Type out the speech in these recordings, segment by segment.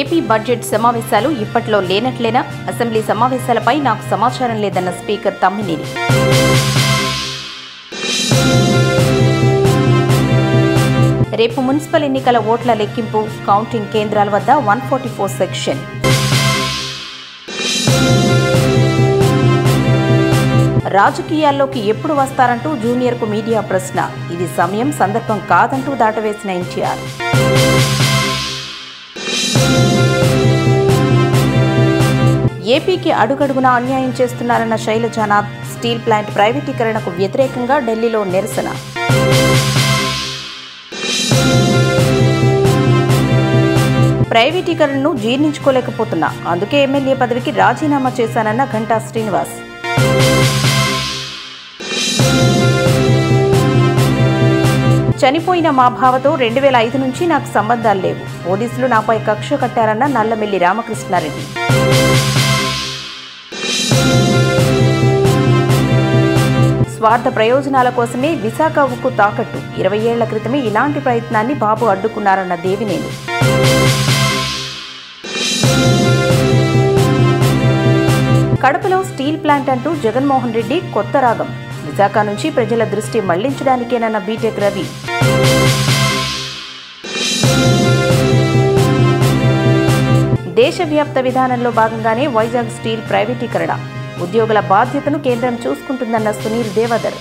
AP budget సమావేశాలు ఇప్పట్లో లేనట్లేనా assembly సమావేశాలపై నాకు సమాచారం లేదన్న స్పీకర్ తమ్మినేని రేపు మున్సిపల్ ఎన్నికల ఓట్ల లెక్కింపు కౌంటింగ్ కేంద్రాల వద్ద వన్ ఫార్టీ ఫోర్ సెక్షన్ రాజకీయాల్లోకి ఎప్పుడు వస్తారంటూ జూనియర్కు మీడియా ప్రశ్న ఇది సమయం సందర్భం కాదంటూ దాటవేసిన ఎన్టీఆర్ ఏపీకి అడుగడుగునా అన్యాయం చేస్తున్నారన్న శైలజానాథ్ స్టీల్ ప్లాంట్ ప్రైవేటీకరణకు వ్యతిరేకంగా ఢిల్లీలో నిరసన ప్రైవేటీకరణను జీర్ణించుకోలేకపోతున్నా అందుకే ఎమ్మెల్యే పదవికి రాజీనామా చేశానన్న ఘంటా శ్రీనివాస్ చనిపోయిన మా భావతో రెండు వేల ఐదు నుంచి నాకు సంబంధాలు లేవు పోలీసులు నాపై కక్ష కట్టారన్న నల్లమెల్లి రామకృష్ణారెడ్డి స్వార్థ ప్రయోజనాల కోసమే విశాఖ ఉక్కు తాకట్టు ఇరవై ఏళ్ల క్రితమే ఇలాంటి ప్రయత్నాన్ని బాబు అడ్డుకున్నారన్న దేవినేని కడపలో స్టీల్ ప్లాంట్ అంటూ జగన్మోహన్ రెడ్డి కొత్త రాగం విశాఖ నుంచి ప్రజల దృష్టి మళ్లించడానికేనన్న బీటెక్ రవి దేశవ్యాప్త విధానంలో భాగంగానే వైజాగ్ స్టీల్ ప్రైవేటీకరణ ఉద్యోగుల బాధ్యతను కేంద్రం చూసుకుంటుందన్న సునీల్ దేవదర్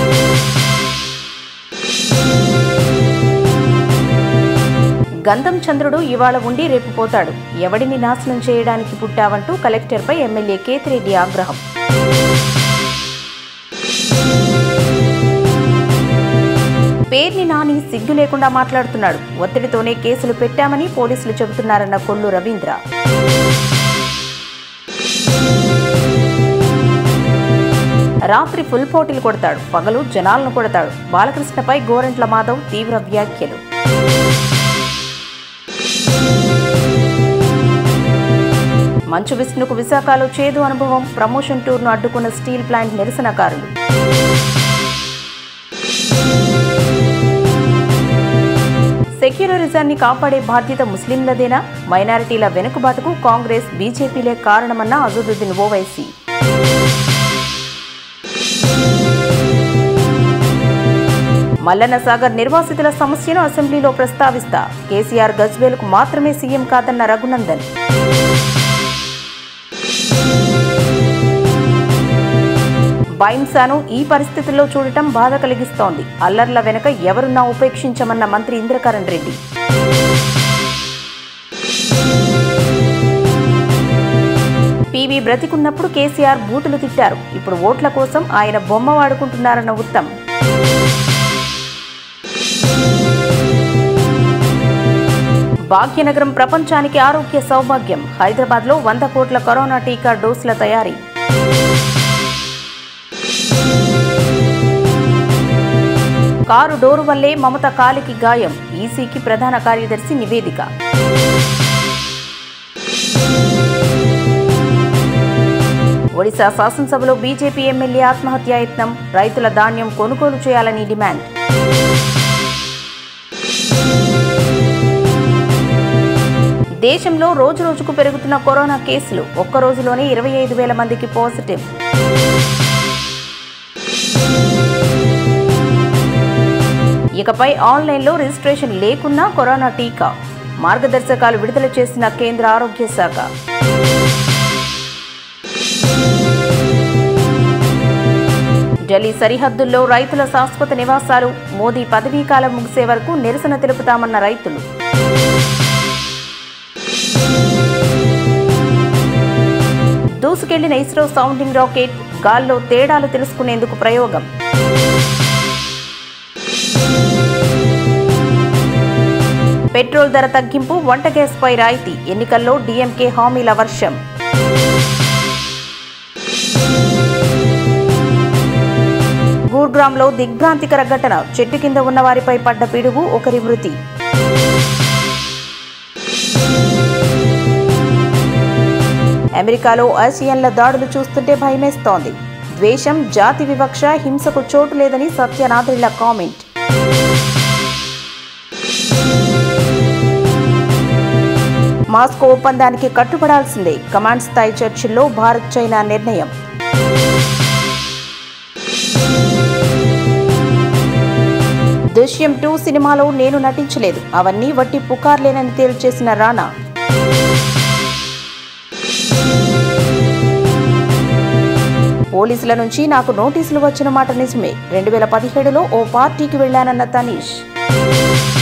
గంధం చంద్రుడు ఇవాళ ఉండి రేపు పోతాడు ఎవడిని నాశనం చేయడానికి పుట్టావంటూ కలెక్టర్పై ఎమ్మెల్యే కేతిరెడ్డి ఆగ్రహం పేర్ని నాని సిగ్గు లేకుండా మాట్లాడుతున్నాడు ఒత్తిడితోనే కేసులు పెట్టామని పోలీసులు చెబుతున్నారన్న కొల్లు రవీంద్ర రాత్రి ఫుల్ పోటీలు కొడతాడు పగలు జనాలను కొడతాడు బాలకృష్ణపై గోరంట్ల మాధవ్ తీవ్ర వ్యాఖ్యలు మంచు విష్ణుకు విశాఖలో చేదు అనుభవం ప్రమోషన్ టూర్ను అడ్డుకున్న స్టీల్ ప్లాంట్ నిరసనకారులు సెక్యులరిజాన్ని కాపాడే బాధ్యత ముస్లింలదేనా మైనారిటీల వెనుకబాటుకు కాంగ్రెస్ బీజేపీలే కారణమన్న అజదుద్దీన్ ఓవైసీ మల్లన్న సాగర్ నిర్వాసితుల సమస్యను అసెంబ్లీలో ప్రస్తావిస్తా కేసీఆర్ గజ్వేల్కు మాత్రమే సీఎం కాదన్న రఘునందన్ బైంసాను ఈ పరిస్థితుల్లో చూడటం బాధ కలిగిస్తోంది అల్లర్ల వెనుక ఎవరున్నా ఉపేక్షించమన్న మంత్రి ఇంద్రకరణ్ రెడ్డి పీవీ బ్రతికున్నప్పుడు కేసీఆర్ బూతులు తిట్టారు ఇప్పుడు ఓట్ల కోసం ఆయన బొమ్మ వాడుకుంటున్నారన్న ఉత్తమ్ భాగ్యనగరం ప్రపంచానికి ఆరోగ్య సౌభాగ్యం హైదరాబాద్లో వంద కోట్ల కరోనా టీకా డోసుల తయారీ కారు డోరు వల్లే మమత కాలికి గాయం ఈసీకి ప్రధాన కార్యదర్శి నివేదిక ఒడిశా శాసనసభలో బీజేపీ ఎమ్మెల్యే ఆత్మహత్యాయత్నం రైతుల ధాన్యం కొనుగోలు చేయాలని డిమాండ్ దేశంలో రోజు రోజుకు పెరుగుతున్న కరోనా కేసులు ఒక్క రోజులోనే ఇరవై ఐదు వేల మందికి పాజిటివ్ ఇకపై ఆన్లైన్లో రిజిస్ట్రేషన్ లేకున్నా కరోనా టీకా మార్గదర్శకాలు విడుదల చేసిన కేంద్ర ఆరోగ్య శాఖ ఢిల్లీ సరిహద్దుల్లో రైతుల శాశ్వత నివాసాలు మోదీ పదవీకాలం ముగిసే వరకు నిరసన తెలుపుతామన్న రైతులు దూసుకెళ్లిన ఇస్రో సౌండింగ్ రాకెట్ గాల్లో తేడాలు తెలుసుకునేందుకు ప్రయోగం పెట్రోల్ ధర తగ్గింపు వంట గ్యాస్పై రాయితీ ఎన్నికల్లో డీఎంకే హామీల వర్షం గూర్గ్రామ్లో దిగ్భ్రాంతికర ఘటన చెట్టు కింద ఉన్న వారిపై పడ్డ పిడుగు ఒకరి మృతి అమెరికాలో ఆసియన్ల దాడులు చూస్తుంటే భయమేస్తోంది ద్వేషం జాతి వివక్ష హింసకు చోటు లేదని సత్యనాథ్రిల కామెంట్ మాస్కో ఒప్పందానికి కట్టుబడాల్సిందే కమాండ్ స్థాయి చర్చల్లో భారత్ చైనా నిర్ణయం దృశ్యం టూ సినిమాలో నేను నటించలేదు అవన్నీ వట్టి పుకార్లేనని తేల్చేసిన రానా పోలీసుల నుంచి నాకు నోటీసులు వచ్చిన మాట నిజమే రెండు వేల పదిహేడులో ఓ పార్టీకి వెళ్లానన్న తనీష్